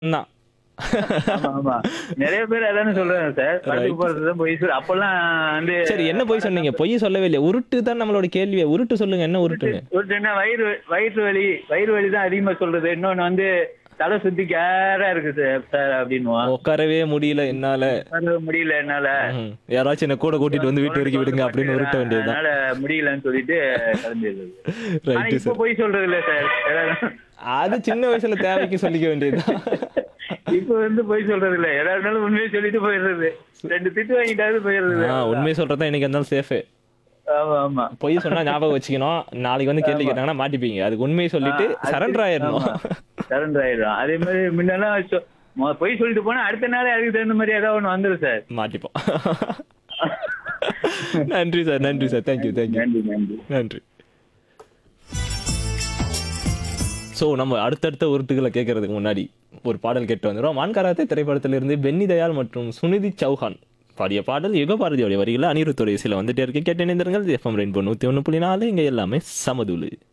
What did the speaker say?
தான் ஆமா ஆமா நிறைய பேர் அதானே சொல்றாங்க சார் படத்துக்கு போறது பொய் சொல்லு அப்பெல்லாம் வந்து சரி என்ன பொய் சொன்னீங்க பொய் சொல்லவே இல்லையா உருட்டு தான் நம்மளோட கேள்வியே உருட்டு சொல்லுங்க என்ன உருட்டுன்னு ஒரு சின்ன வயிறு வயிற்று வலி வயிறு வலி தான் அதிகமா சொல்றது இன்னொன்னு வந்து தலை சுத்தி கேரா இருக்கு சார் சார் அப்படின்னுவான் உட்காரவே முடியல என்னால உட்கார முடியல என்னால ம், யாராச்சும் என்ன கூட கூட்டிட்டு வந்து வீட்டு வரைக்கும் விடுங்க அப்படின்னு உருட்ட வேண்டியதுதான் அதனால முடியலன்னு சொல்லிட்டு கிளம்பிடுறது ஆனா ரைட்டு இப்ப போய் சொல்றது இல்ல சார் அது சின்ன வயசுல தேவைக்கு சொல்லிக்க வேண்டியதுதான் இப்ப வந்து போய் சொல்றது இல்ல எதா இருந்தாலும் உண்மையை சொல்லிட்டு போயிடுறது ரெண்டு திட்டு வாங்கிட்டாவது போயிடுறது ஆ, உண்மையை சொல்றதா இன்னைக்கு இருந்தாலும் சேஃபு ஆமா ஆமா பொய் சொன்னா ஞாபகம் வச்சுக்கணும் நாளைக்கு வந்து கேள்வி கேட்டாங்கன்னா மாட்டிப்பீங்க அதுக்கு உண்மையை சொல்லிட்டு சரண்டர் ஆயிடணும் சரண்டர் ஆயிடும் அதே மாதிரி முன்னெல்லாம் சொ- மொ- பொய் சொல்லிட்டு போனா அடுத்த நாளே அதுக்கு தகுந்த மாதிரி ஏதாவது ஒண்ணு வந்துரும் சார் மாட்டிப்போம் நன்றி சார் நன்றி சார் தேங்க்யூ தேங்க்யூ நன்றி நன்றி நன்றி ஸோ நம்ம அடுத்தடுத்த உருட்டுகளை கேட்கறதுக்கு முன்னாடி ஒரு பாடல் கேட்டு வந்துடும் மான்கராத்தே திரைப்படத்திலிருந்து பென்னி தயாள் மற்றும் சுனிதி சௌஹான் பாடிய பாடல் யுகபாரதியோடைய வரிகளில் அனிருத்துடைய சில வந்துட்டே இருக்கு கேட்டு இணைந்திருங்கள் எஃப்எம் ரெயின்போ நூற்றி ஒன்று புள்ளி நாலு இங்கே எல்லாமே சமதுளு